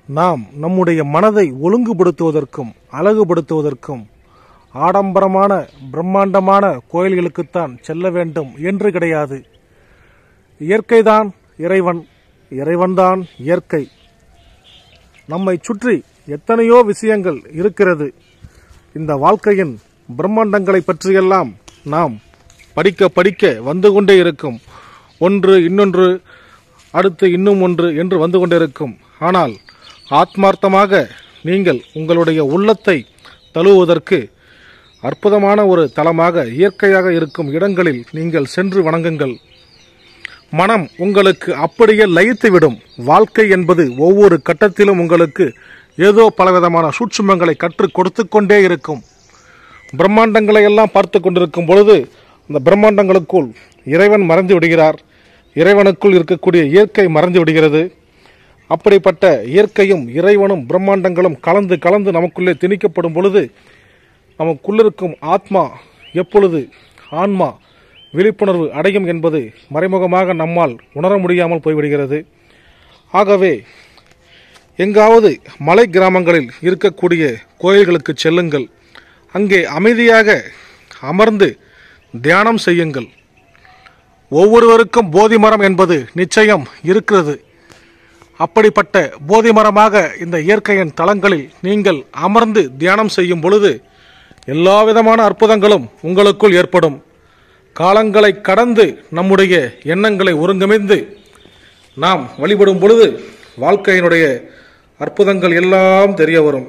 நாம் நம்முடைய மனதை ஒழுங்குபடுத்துவதற்கும் அழகுபடுத்துவதற்கும் ஆடம்பரமான பிரம்மாண்டமான கோயில்களுக்குத்தான் செல்ல வேண்டும் என்று கிடையாது இயற்கைதான் இறைவன் இறைவன்தான் இயற்கை நம்மை சுற்றி எத்தனையோ விஷயங்கள் இருக்கிறது இந்த வாழ்க்கையின் பிரம்மாண்டங்களை பற்றியெல்லாம் நாம் படிக்க படிக்க வந்து கொண்டே இருக்கும் ஒன்று இன்னொன்று அடுத்து இன்னும் ஒன்று என்று வந்து கொண்டிருக்கும் ஆனால் ஆத்மார்த்தமாக நீங்கள் உங்களுடைய உள்ளத்தை தழுவுவதற்கு அற்புதமான ஒரு தலமாக இயற்கையாக இருக்கும் இடங்களில் நீங்கள் சென்று வணங்குங்கள் மனம் உங்களுக்கு அப்படியே லயித்துவிடும் வாழ்க்கை என்பது ஒவ்வொரு கட்டத்திலும் உங்களுக்கு ஏதோ பலவிதமான சூட்சுமங்களை கற்றுக் கொடுத்து கொண்டே இருக்கும் பிரம்மாண்டங்களை எல்லாம் பார்த்து கொண்டிருக்கும் பொழுது அந்த பிரம்மாண்டங்களுக்குள் இறைவன் மறைந்து விடுகிறார் இறைவனுக்குள் இருக்கக்கூடிய இயற்கை மறைந்து விடுகிறது அப்படிப்பட்ட இயற்கையும் இறைவனும் பிரம்மாண்டங்களும் கலந்து கலந்து நமக்குள்ளே திணிக்கப்படும் பொழுது நமக்குள்ளிருக்கும் ஆத்மா எப்பொழுது ஆன்மா விழிப்புணர்வு அடையும் என்பது மறைமுகமாக நம்மால் உணர முடியாமல் போய்விடுகிறது ஆகவே எங்காவது மலை கிராமங்களில் இருக்கக்கூடிய கோயில்களுக்கு செல்லுங்கள் அங்கே அமைதியாக அமர்ந்து தியானம் செய்யுங்கள் ஒவ்வொருவருக்கும் போதி மரம் என்பது நிச்சயம் இருக்கிறது அப்படிப்பட்ட போதி மரமாக இந்த இயற்கையின் தலங்களில் நீங்கள் அமர்ந்து தியானம் செய்யும் பொழுது எல்லா விதமான அற்புதங்களும் உங்களுக்குள் ஏற்படும் காலங்களை கடந்து நம்முடைய எண்ணங்களை ஒருங்கமைந்து நாம் வழிபடும் பொழுது வாழ்க்கையினுடைய அற்புதங்கள் எல்லாம் தெரிய வரும்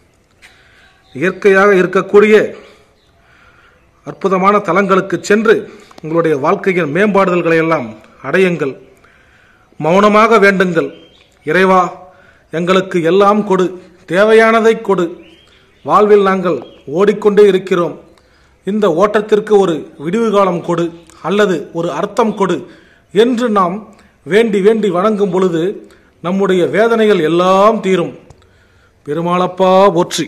இயற்கையாக இருக்கக்கூடிய அற்புதமான தலங்களுக்கு சென்று உங்களுடைய வாழ்க்கையின் மேம்பாடுதல்களை எல்லாம் அடையுங்கள் மௌனமாக வேண்டுங்கள் இறைவா எங்களுக்கு எல்லாம் கொடு தேவையானதை கொடு வாழ்வில் நாங்கள் ஓடிக்கொண்டே இருக்கிறோம் இந்த ஓட்டத்திற்கு ஒரு விடிவு காலம் கொடு அல்லது ஒரு அர்த்தம் கொடு என்று நாம் வேண்டி வேண்டி வணங்கும் பொழுது நம்முடைய வேதனைகள் எல்லாம் தீரும் பெருமாளப்பா போற்றி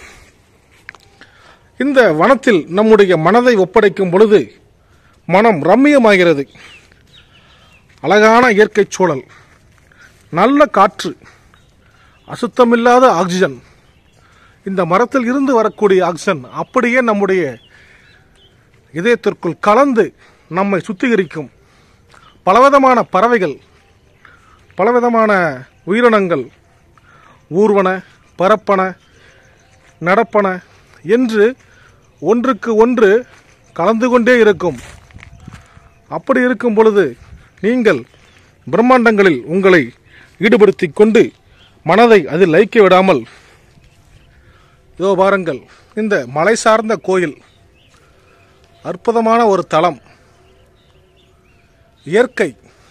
இந்த வனத்தில் நம்முடைய மனதை ஒப்படைக்கும் பொழுது மனம் ரம்மியமாகிறது அழகான இயற்கை சூழல் நல்ல காற்று அசுத்தமில்லாத ஆக்சிஜன் இந்த மரத்தில் இருந்து வரக்கூடிய ஆக்சிஜன் அப்படியே நம்முடைய இதயத்திற்குள் கலந்து நம்மை சுத்திகரிக்கும் பலவிதமான பறவைகள் பலவிதமான உயிரினங்கள் ஊர்வன பரப்பன நடப்பன என்று ஒன்றுக்கு ஒன்று கலந்து கொண்டே இருக்கும் அப்படி இருக்கும் பொழுது நீங்கள் பிரம்மாண்டங்களில் உங்களை ஈடுபடுத்தி கொண்டு மனதை அதில் லயிக்க விடாமல் இதோ பாருங்கள் இந்த மலை சார்ந்த கோயில் அற்புதமான ஒரு தலம் இயற்கை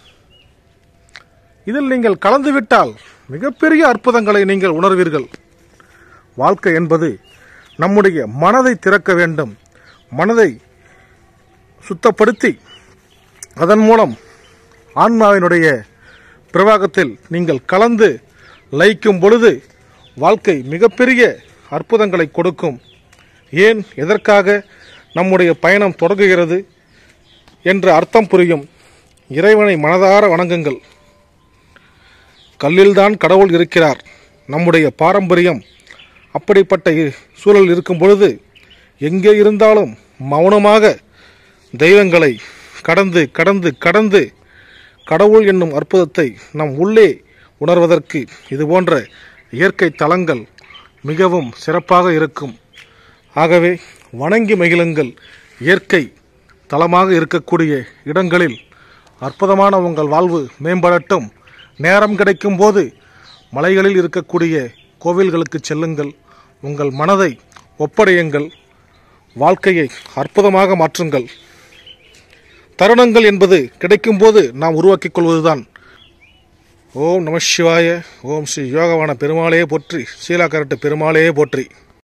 இதில் நீங்கள் கலந்துவிட்டால் மிகப்பெரிய அற்புதங்களை நீங்கள் உணர்வீர்கள் வாழ்க்கை என்பது நம்முடைய மனதை திறக்க வேண்டும் மனதை சுத்தப்படுத்தி அதன் மூலம் ஆன்மாவினுடைய பிரவாகத்தில் நீங்கள் கலந்து லயிக்கும் பொழுது வாழ்க்கை மிகப்பெரிய அற்புதங்களை கொடுக்கும் ஏன் எதற்காக நம்முடைய பயணம் தொடங்குகிறது என்ற அர்த்தம் புரியும் இறைவனை மனதார வணங்குங்கள் கல்லில்தான் கடவுள் இருக்கிறார் நம்முடைய பாரம்பரியம் அப்படிப்பட்ட இ- சூழல் இருக்கும் பொழுது எங்கே இருந்தாலும் மௌனமாக தெய்வங்களை கடந்து கடந்து கடந்து கடவுள் என்னும் அற்புதத்தை நம் உள்ளே உணர்வதற்கு இது போன்ற இயற்கை தலங்கள் மிகவும் சிறப்பாக இருக்கும் ஆகவே வணங்கி மகிழுங்கள் இயற்கை தலமாக இருக்கக்கூடிய இடங்களில் அற்புதமான உங்கள் வாழ்வு மேம்படட்டும் நேரம் கிடைக்கும் போது மலைகளில் இருக்கக்கூடிய கோவில்களுக்கு செல்லுங்கள் உங்கள் மனதை ஒப்படையுங்கள் வாழ்க்கையை அற்புதமாக மாற்றுங்கள் தருணங்கள் என்பது கிடைக்கும்போது நாம் உருவாக்கிக் கொள்வதுதான் ஓம் நம சிவாய ஓம் ஸ்ரீ யோகவான பெருமாளையே போற்றி சீலா கரட்டு பெருமாளையே போற்றி